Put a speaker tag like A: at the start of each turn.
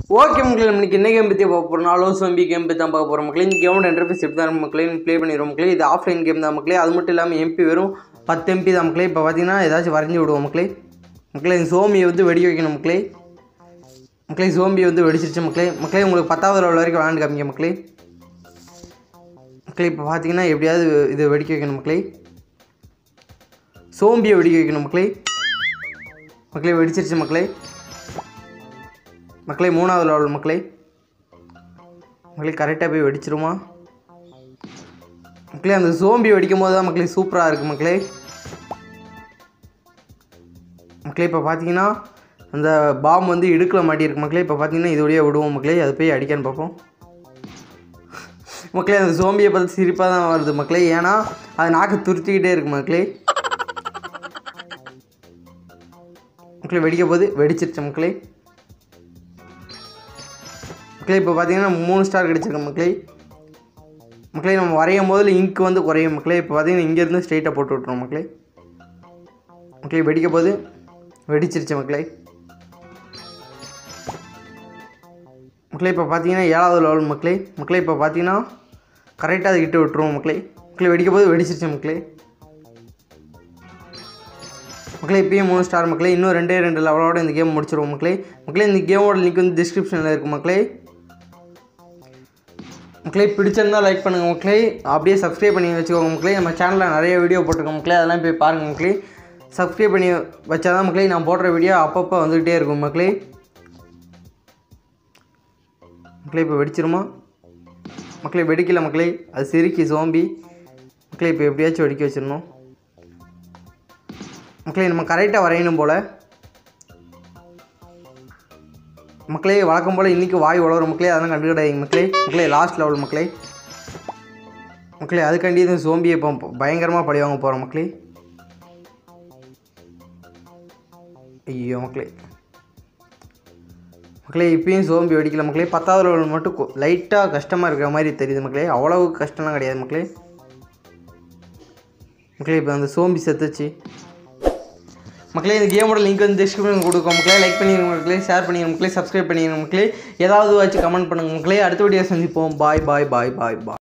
A: okay மக்களே இன்னைக்கு என்ன கேம் பற்றி பார்க்க போகிறோம் நாலோ சோம்பி கேம் பற்றி தான் பார்க்க போகிறோம் மக்களே இந்த கேமோட இன்டர்ஃபேஸ் எப்படி தான் மக்களே ப்ளே பண்ணிடுவோம் மக்களே இது ஆஃப்லைன் கேம் தான் மக்களே அது மட்டும் இல்லாமல் எம்பி வெறும் பத்து எம்பி தான் மக்களே இப்போ பார்த்தீங்கன்னா ஏதாச்சும் வரைஞ்சி விடுவோம் மக்களே மக்களே இந்த சோம்பியை வந்து வெடி வைக்கணும் மக்களே மக்களே சோம்பியை வந்து வெடிச்சிருச்சு மக்களே மக்களே உங்களுக்கு பத்தாவது லெவல் வரைக்கும் விளாண்டு காமிங்க மக்களே மக்களே இப்போ பார்த்தீங்கன்னா எப்படியாவது இது வெடிக்க வைக்கணும் மக்களே சோம்பியை வெடிக்க வைக்கணும் மக்களே மக்களே வெடிச்சிருச்சு மக்களே மக்களே மூணாவது லெவல் மக்களே மக்களே கரெக்டாக போய் வெடிச்சிருமா மக்களே அந்த சோம்பி வெடிக்கும் போது தான் மக்களே சூப்பராக இருக்குது மக்களே மக்களே இப்போ பார்த்தீங்கன்னா அந்த பாம் வந்து இடுக்கில் மாட்டியிருக்கு மக்களே இப்போ பார்த்தீங்கன்னா இது வழியாக விடுவோம் மக்களே அது போய் அடிக்கான்னு பார்ப்போம் மக்களே அந்த சோம்பியை பார்த்து சிரிப்பாக தான் வருது மக்களே ஏன்னா அது நாக்கு துருத்திக்கிட்டே இருக்கு மக்களே மக்களே வெடிக்க போது வெடிச்சிருச்சு மக்களே மக்களே இப்போ பார்த்தீங்கன்னா மூணு ஸ்டார் கிடச்சிருக்கு மக்களே மக்களே நம்ம வரையும் போதில் இங்க் வந்து குறையும் மக்களே இப்போ பார்த்தீங்கன்னா இங்கேருந்து ஸ்ட்ரெயிட்டாக போட்டு விட்ருவோம் மக்களே மக்களே வெடிக்க போது வெடிச்சிருச்சு மக்களே மக்களே இப்போ பார்த்தீங்கன்னா ஏழாவது லெவல் மக்களே மக்களே இப்போ பார்த்தீங்கன்னா கரெக்டாக அதை கிட்ட விட்டுருவோம் மக்களே மக்களே வெடிக்க போது வெடிச்சிருச்சு மக்களே மக்களே இப்பயும் மூணு ஸ்டார் மக்களே இன்னும் ரெண்டே ரெண்டு லெவலோட இந்த கேம் முடிச்சிருவோம் மக்களே மக்களே இந்த கேமோட லிங்க் வந்து டிஸ்கிரிப்ஷனில் இருக்குது மக்களே மக்களே பிடிச்சிருந்தா லைக் பண்ணுங்கள் மக்களே அப்படியே சப்ஸ்கிரைப் பண்ணி வச்சுக்கோங்க மக்களே நம்ம சேனலில் நிறைய வீடியோ போட்டிருக்கோம் மக்களே அதெல்லாம் போய் பாருங்கள் மக்களே சப்ஸ்கிரைப் பண்ணி வச்சாதான் மக்களே நான் போடுற வீடியோ அப்பப்போ வந்துக்கிட்டே இருக்கும் மக்களே மக்களே இப்போ வெடிச்சிருமா மக்களே வெடிக்கல மக்களே அது சிரிக்கி சோம்பி மக்களே இப்போ எப்படியாச்சும் வெடிக்க வச்சிடணும் மக்களே நம்ம கரெக்டாக வரையணும் போல் மக்களே வழக்கம் போல் இன்றைக்கி வாய் உழவுற மக்களே அதெல்லாம் கண்டுக்கிடாதீங்க மக்களே மக்களே லாஸ்ட் லெவல் மக்களே மக்களே அதுக்காண்டி இந்த சோம்பியை இப்போ பயங்கரமாக பழி வாங்க போகிறோம் மக்களே ஐயோ மக்களே மக்களே இப்பயும் சோம்பி வெடிக்கல மக்களே பத்தாவது லெவல் மட்டும் லைட்டாக கஷ்டமாக இருக்கிற மாதிரி தெரியுது மக்களே அவ்வளவு கஷ்டம்லாம் கிடையாது மக்களே மக்களே இப்போ அந்த சோம்பி செத்துச்சு மக்களே இந்த கேமோட லிங்க் வந்து டிஸ்கிரிப்ஷன் கொடுக்கும் மக்களே லைக் பண்ணிடுங்க மக்களே ஷேர் பண்ணிடுங்க மக்களே சப்ஸ்கிரைப் பண்ணிடுங்க மக்களே ஏதாவது வச்சு கமெண்ட் பண்ணுங்க மக்களே அடுத்த வீடியோ சந்திப்போம் பாய் பாய் பாய் பாய் பாய்